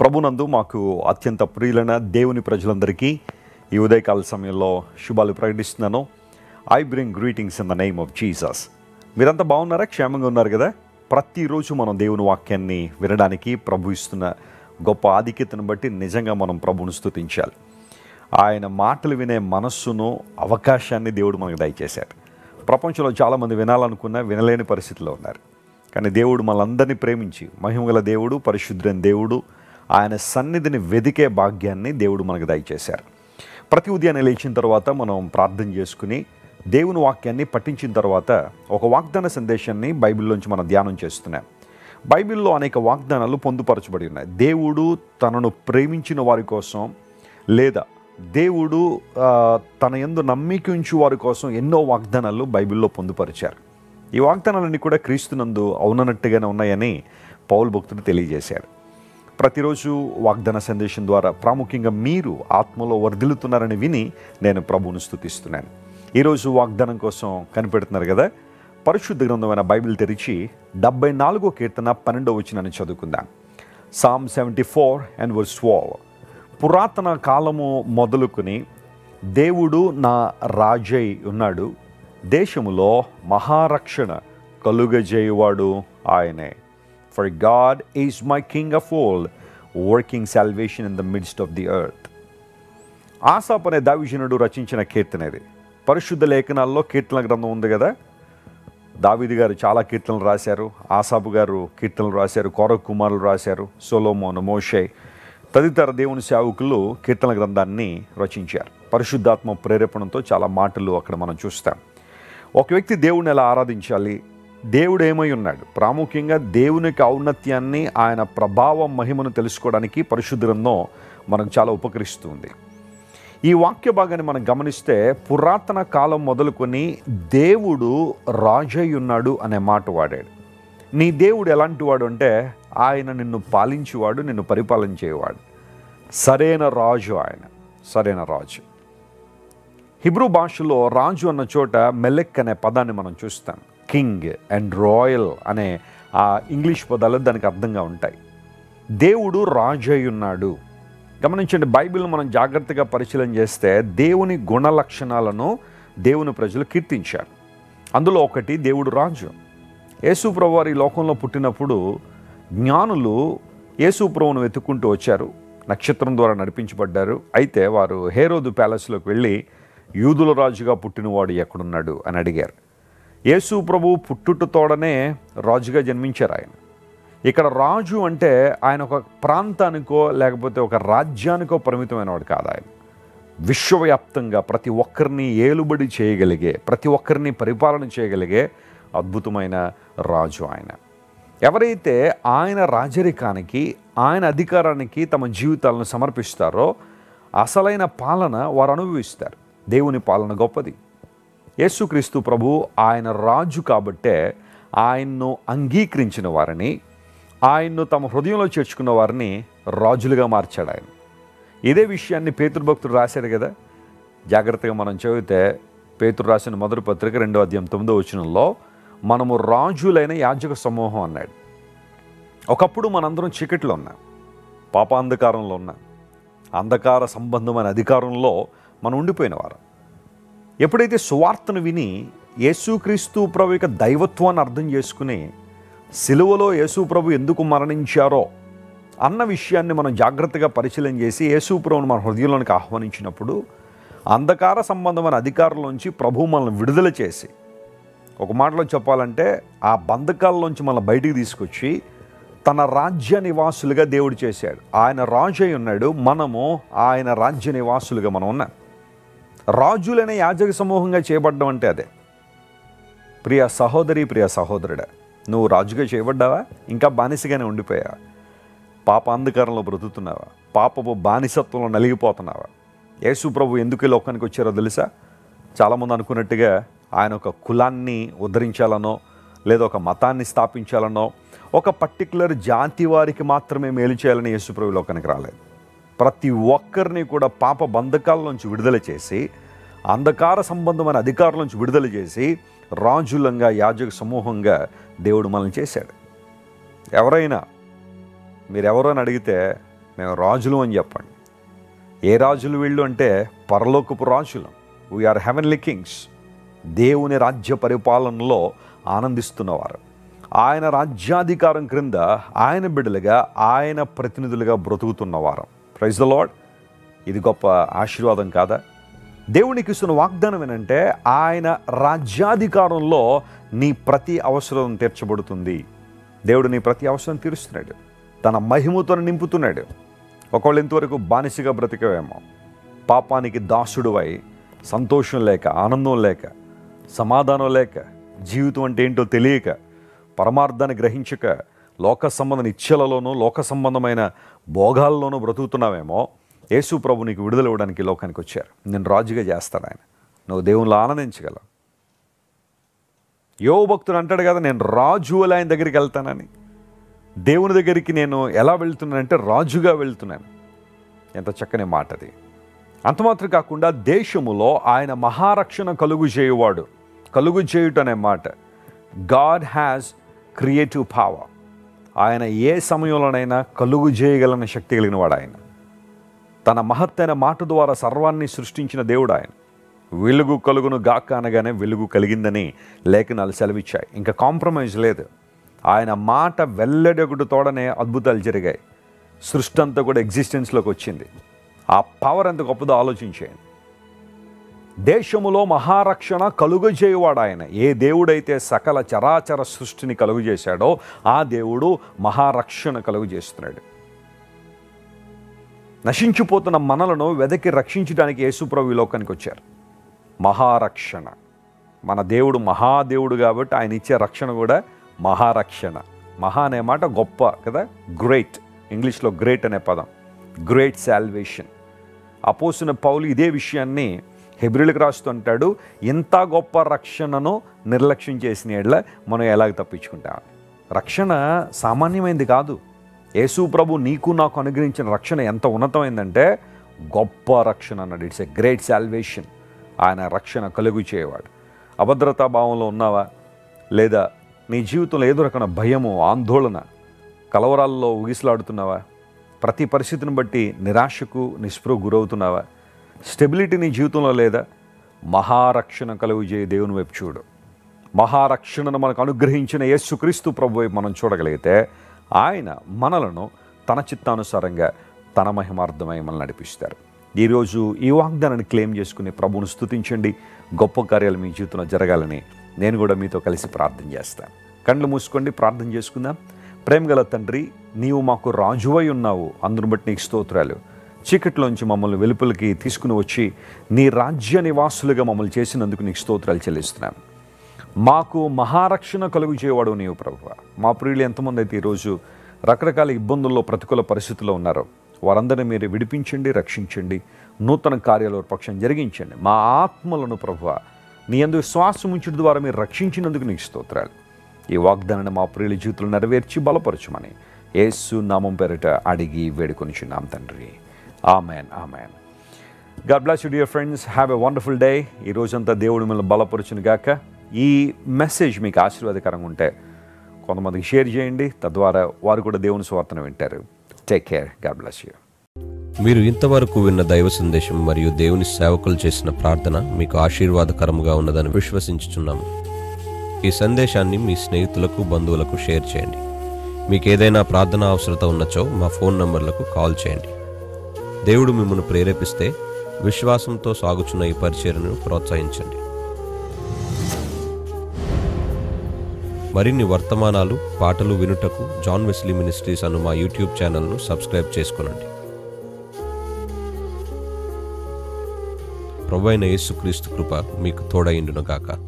ప్రభునందు మాకు అత్యంత ప్రియులైన దేవుని ప్రజలందరికీ ఈ ఉదయకాల సమయంలో శుభాలు ప్రకటిస్తున్నాను I bring greetings in the name of Jesus మీరంతా బాగున్నారా క్షేమంగా ఉన్నారు కదా ప్రతిరోజు మనం దేవుని వాక్యాన్ని వినడానికి ప్రభు ఇస్తున్న గొప్ప ఆధిక్యతను బట్టి నిజంగా మనం ప్రభువును స్తుతించాలి ఆయన మాటలు వినే మనస్సును అవకాశాన్ని దేవుడు మనకు దయచేశాడు ప్రపంచంలో చాలామంది వినాలనుకున్నా వినలేని పరిస్థితిలో ఉన్నారు కానీ దేవుడు మనందరినీ ప్రేమించి మహిమగల దేవుడు పరిశుద్ధులైన దేవుడు ఆయన సన్నిధిని వెదికే భాగ్యాన్ని దేవుడు మనకు దయచేశారు ప్రతి ఉదయాన్నే లేచిన తర్వాత మనం ప్రార్థన చేసుకుని దేవుని వాక్యాన్ని పఠించిన తర్వాత ఒక వాగ్దాన సందేశాన్ని బైబిల్లోంచి మనం ధ్యానం చేస్తున్నాం బైబిల్లో అనేక వాగ్దానాలు పొందుపరచబడి ఉన్నాయి దేవుడు తనను ప్రేమించిన వారి కోసం లేదా దేవుడు ఆ, తన ఎందు నమ్మిక ఉంచు వారి కోసం ఎన్నో వాగ్దానాలు బైబిల్లో పొందుపరిచారు ఈ వాగ్దానాలన్నీ కూడా క్రీస్తునందు అవునన్నట్టుగానే ఉన్నాయని పౌల్ భక్తుడు తెలియజేశాడు ప్రతిరోజు వాగ్దాన సందేశం ద్వారా ప్రాముఖ్యంగా మీరు ఆత్మలో వర్ధిల్లుతున్నారని విని నేను ప్రభువును స్తుతిస్తున్నాను ఈరోజు వాగ్దానం కోసం కనిపెడుతున్నారు కదా పరిశుద్ధ గ్రంథమైన బైబిల్ తెరిచి డెబ్బై నాలుగో కీర్తన పన్నెండో వచ్చినని చదువుకుందాం psalm seventy four and verse twelve పురాతన కాలము మొదలుకొని దేవుడు నా రాజై ఉన్నాడు దేశములో మహారక్షణ కలుగజేయువాడు ఆయనే for God is my king of old working salvation in the midst of the earth Asaph అనే దావిజనుడు రచించిన కీర్తన ఇది పరిశుద్ధ లేఖనాల్లో కీర్తన గ్రంథం ఉంది కదా దావీది గారు చాలా కీర్తనలు రాశారు ఆసాపు గారు కీర్తనలు రాశారు కౌరవ్ కుమారులు రాశారు సోలోమోన్ మోషే తదితర దేవుని సేవకులు కీర్తన గ్రంథాన్ని రచించారు పరిశుద్ధాత్మ ప్రేరేపణతో చాలా మాటలు అక్కడ మనం చూస్తాం ఒక వ్యక్తి దేవుడిని ఎలా ఆరాధించాలి దేవుడు ఏమై ఉన్నాడు ప్రాముఖ్యంగా దేవునికి ఔన్నత్యాన్ని ఆయన ప్రభావం మహిమను తెలుసుకోవడానికి పరిశుద్ధ గ్రంథం మనకు చాలా ఉపకరిస్తుంది ఈ వాక్య భాగాన్ని మనం గమనిస్తే పురాతన కాలం మొదలుకొని దేవుడు రాజై ఉన్నాడు అనే మాట వాడాడు నీ దేవుడు ఎలాంటి వాడు అంటే ఆయన నిన్ను పాలించేవాడు నిన్ను పరిపాలించేవాడు సరైన రాజు ఆయన సరైన రాజు హిబ్రూ భాషలో రాజు అన్న చోట మెలెక్ అనే పదాన్ని మనం చూస్తాం కింగ్ అండ్ రాయల్ అనే ఆ ఇంగ్లీష్ పదాలు దానికి అర్థంగా ఉంటాయి దేవుడు రాజు అయి ఉన్నాడు గమనించండి బైబిల్ మనం జాగ్రత్తగా పరిశీలన చేస్తే దేవుని గుణ లక్షణాలను దేవుని ప్రజలు కీర్తించారు అందులో ఒకటి దేవుడు రాజు యేసుప్రభు వారు ఈ లోకంలో పుట్టినప్పుడు జ్ఞానులు యేసుప్రభును వెతుక్కుంటూ వచ్చారు నక్షత్రం ద్వారా నడిపించబడ్డారు అయితే వారు హేరోదు ప్యాలెస్లోకి వెళ్ళి యూదుల రాజుగా పుట్టినవాడు ఎక్కడున్నాడు అని అడిగారు యేసు ప్రభు పుట్టుటతోడనే రాజుగా జన్మించారు ఆయన ఇక్కడ రాజు అంటే ఆయన ఒక ప్రాంతానికో లేకపోతే ఒక రాజ్యానికో పరిమితమైన వాడు కాదు ఆయన విశ్వవ్యాప్తంగా ప్రతి ఒక్కరిని ఏలుబడి చేయగలిగే ప్రతి ఒక్కరిని పరిపాలన చేయగలిగే అద్భుతమైన రాజు ఆయన ఎవరైతే ఆయన రాజరికానికి ఆయన అధికారానికి తమ జీవితాలను సమర్పిస్తారో అసలైన పాలన వారు అనుభవిస్తారు దేవుని పాలన గొప్పది యేసుక్రీస్తు ప్రభు ఆయన రాజు కాబట్టే ఆయన్ను అంగీకరించిన వారిని ఆయన్ను తమ హృదయంలో చేర్చుకున్న వారిని రాజులుగా మార్చాడు ఆయన ఇదే విషయాన్ని పేతృభక్తుడు రాశాడు కదా జాగ్రత్తగా మనం చదివితే పేతురు రాసిన మొదటి పత్రిక రెండో అధ్యాయం తొమ్మిదో వచనంలో మనము రాజులైన యాజక సమూహం అన్నాడు ఒకప్పుడు మనందరం చీకట్లో ఉన్నాం పాపాంధకారంలో ఉన్నాం అంధకార సంబంధమైన అధికారంలో మనం ఉండిపోయిన వారు ఎప్పుడైతే సువార్తను విని యేసుక్రీస్తు ప్రభు యొక్క దైవత్వాన్ని అర్థం చేసుకుని సిలువలో యేసు ప్రభు ఎందుకు మరణించారో అన్న విషయాన్ని మనం జాగ్రత్తగా పరిశీలన చేసి యేసు ప్రభువును మన హృదయంలోనికి ఆహ్వానించినప్పుడు అంధకార సంబంధమైన అధికారంలోంచి ప్రభు మనల్ని విడుదల చేసి ఒక మాటలో చెప్పాలంటే ఆ బంధకాల్లోంచి మన బయటికి తీసుకొచ్చి తన రాజ్య నివాసులుగా దేవుడు చేశాడు ఆయన రాజు అయి ఉన్నాడు మనము ఆయన రాజ్య నివాసులుగా మనం ఉన్నాం రాజులనే యాజక సమూహంగా చేయబడ్డం అంటే అదే ప్రియ సహోదరి ప్రియ సహోదరుడా నువ్వు రాజుగా చేయబడ్డావా ఇంకా బానిసగానే ఉండిపోయావా పాప అంధకారంలో బ్రతుకుతున్నావా పాపపు బానిసత్వంలో నలిగిపోతున్నావా యేసు ప్రభు ఎందుకు ఈ లోకానికి వచ్చారో తెలుసా చాలామంది అనుకున్నట్టుగా ఆయన ఒక కులాన్ని ఉద్ధరించాలనో లేదా ఒక మతాన్ని స్థాపించాలనో ఒక పర్టికులర్ జాతి వారికి మాత్రమే మేలు చేయాలని యేసుప్రభు ఈ లోకానికి రాలేదు ప్రతి ఒక్కరిని కూడా పాప బంధకాల నుంచి విడుదల చేసి అంధకార సంబంధమైన అధికారుల నుంచి విడుదల చేసి రాజులంగా యాజక సమూహంగా దేవుడు మనల్ని చేశాడు ఎవరైనా మీరు ఎవరో అని అడిగితే మేము రాజులు అని చెప్పండి ఏ రాజులు వీళ్ళు అంటే పరలోకపు రాజులు వీఆర్ హెవెన్లీ కింగ్స్ దేవుని రాజ్య పరిపాలనలో ఆనందిస్తున్నవారు ఆయన రాజ్యాధికారం క్రింద ఆయన బిడ్డలుగా ఆయన ప్రతినిధులుగా బ్రతుకుతున్నవారు ప్రైజ్ ద లాడ్ ఇది గొప్ప ఆశీర్వాదం కాదా దేవునికి ఇస్తున్న వాగ్దానం ఏంటంటే ఆయన రాజ్యాధికారంలో నీ ప్రతి అవసరం తీర్చబడుతుంది దేవుడు నీ ప్రతి అవసరం తీరుస్తున్నాడు తన మహిమతో నింపుతున్నాడు ఒకవేళ ఇంతవరకు బానిసగా బ్రతికేవేమో పాపానికి దాసుడువై సంతోషం లేక ఆనందం లేక సమాధానం లేక జీవితం అంటే ఏంటో తెలియక పరమార్థాన్ని గ్రహించక లోక సంబంధ ఇచ్చలలోనూ లోక సంబంధమైన భోగాల్లోనూ బ్రతుకుతున్నావేమో యేసు ప్రభు నీకు విడుదల ఇవ్వడానికి ఈ లోకానికి వచ్చారు నేను రాజుగా చేస్తాను ఆయన నువ్వు దేవునిలో ఆనందించగలవు యో భక్తుడు అంటాడు కదా నేను రాజు అలా ఆయన దగ్గరికి వెళ్తానని దేవుని దగ్గరికి నేను ఎలా వెళ్తున్నానంటే రాజుగా వెళ్తున్నాను ఎంత చక్కని మాట అది అంత మాత్రం కాకుండా దేశములో ఆయన మహారక్షణ కలుగు చేయువాడు కలుగు చేయుట అనే మాట గాడ్ హ్యాస్ క్రియేటివ్ పవర్ ఆయన ఏ సమయంలోనైనా కలుగు చేయగలన శక్తి కలిగిన వాడు ఆయన తన మహత్తైన మాట ద్వారా సర్వాన్ని సృష్టించిన దేవుడు ఆయన వెలుగు కలుగును గాక అనగానే వెలుగు కలిగిందని లేఖనాలు సెలవిచ్చాయి ఇంకా కాంప్రమైజ్ లేదు ఆయన మాట వెల్లడొకటి తోడనే అద్భుతాలు జరిగాయి సృష్టి అంతా కూడా ఎగ్జిస్టెన్స్లోకి వచ్చింది ఆ పవర్ ఎంత గొప్పదో ఆలోచించేయండి దేశములో మహారక్షణ కలుగు చేయువాడు ఆయన ఏ దేవుడైతే సకల చరాచర సృష్టిని కలుగు చేశాడో ఆ దేవుడు మహారక్షణ కలుగు చేస్తున్నాడు నశించిపోతున్న మనలను వెదకి రక్షించడానికి యేసుప్రభు ఈ లోకానికి వచ్చారు మహారక్షణ మన దేవుడు మహాదేవుడు కాబట్టి ఆయన ఇచ్చే రక్షణ కూడా మహారక్షణ మహా అనే మాట గొప్ప కదా గ్రేట్ ఇంగ్లీష్లో గ్రేట్ అనే పదం గ్రేట్ శాల్వేషన్ అపోసిన పౌలు ఇదే విషయాన్ని హెబ్రిల్కి రాస్తుంటాడు ఇంత గొప్ప రక్షణను నిర్లక్ష్యం చేసిన ఎడ్ల మనం ఎలాగ తప్పించుకుంటాం రక్షణ సామాన్యమైనది కాదు యేసు ప్రభు నీకు నాకు అనుగ్రహించిన రక్షణ ఎంత ఉన్నతమైందంటే గొప్ప రక్షణ అన్నాడు ఇట్స్ ఎ గ్రేట్ శాల్వేషన్ ఆయన రక్షణ కలుగు చేయవాడు అభద్రతా భావంలో ఉన్నావా లేదా నీ జీవితంలో ఏదో రకమైన భయము ఆందోళన కలవరాల్లో ఊగిసలాడుతున్నావా ప్రతి పరిస్థితిని బట్టి నిరాశకు నిస్పృహ గురవుతున్నావా స్టెబిలిటీ నీ జీవితంలో లేదా మహారక్షణ కలుగు చేయ దేవుని వైపు చూడు మహారక్షణను మనకు అనుగ్రహించిన యేసుక్రీస్తు ప్రభు వైపు మనం చూడగలిగితే ఆయన మనలను తన చిత్తానుసారంగా తన మహిమార్థమై మనల్ని నడిపిస్తారు ఈరోజు ఈ వాగ్దానాన్ని క్లెయిమ్ చేసుకుని ప్రభువును స్తుతించండి గొప్ప కార్యాలు మీ జీవితంలో జరగాలని నేను కూడా మీతో కలిసి ప్రార్థన చేస్తాను కళ్ళు మూసుకోండి ప్రార్థన చేసుకుందాం ప్రేమగల తండ్రి నీవు మాకు రాజువై ఉన్నావు అందును బట్టి నీకు స్తోత్రాలు చీకట్లోంచి మమ్మల్ని వెలుపలికి తీసుకుని వచ్చి నీ రాజ్య నివాసులుగా మమ్మల్ని చేసినందుకు నీకు స్తోత్రాలు చెల్లిస్తున్నాను మాకు మహారక్షణ కలుగు చేయవాడు నీవు ప్రభు మా ప్రియులు ఎంతమంది అయితే ఈరోజు రకరకాల ఇబ్బందుల్లో ప్రతికూల పరిస్థితుల్లో ఉన్నారో వారందరినీ మీరు విడిపించండి రక్షించండి నూతన కార్యాల పక్షం జరిగించండి మా ఆత్మలను ప్రభు నీ అందు శ్వాసం ఉంచడం ద్వారా మీరు రక్షించినందుకు నీకు స్తోత్రాలు ఈ వాగ్దానాన్ని మా ప్రియుల జీవితంలో నెరవేర్చి బలపరచమని యేసు నామం పేరిట అడిగి వేడుకొనిచున్నాం తండ్రి amen amen God bless you dear friends have a wonderful day ఈ రోజంతా దేవుడు మిమ్మల్ని బలపరచును గాక ఈ మెసేజ్ మీకు ఆశీర్వాదకరంగా ఉంటే కొంతమందికి షేర్ చేయండి తద్వారా వారు కూడా దేవుని స్వార్థను వింటారు take care God bless you మీరు ఇంతవరకు విన్న దైవ సందేశం మరియు దేవుని సేవకులు చేసిన ప్రార్థన మీకు ఆశీర్వాదకరముగా ఉన్నదని విశ్వసించుచున్నాము ఈ సందేశాన్ని మీ స్నేహితులకు బంధువులకు షేర్ చేయండి మీకు ఏదైనా ప్రార్థన అవసరత ఉన్నచో మా ఫోన్ నంబర్లకు కాల్ చేయండి దేవుడు మిమ్మల్ని ప్రేరేపిస్తే విశ్వాసంతో సాగుచున్న ఈ పరిచర్ను ప్రోత్సహించండి మరిన్ని వర్తమానాలు పాటలు వినుటకు జాన్ వెస్లీ మినిస్ట్రీస్ అను మా యూట్యూబ్ ఛానల్ను సబ్స్క్రైబ్ చేసుకునండి ప్రభు అయిన యేసుక్రీస్తు కృప మీకు తోడైండును గాక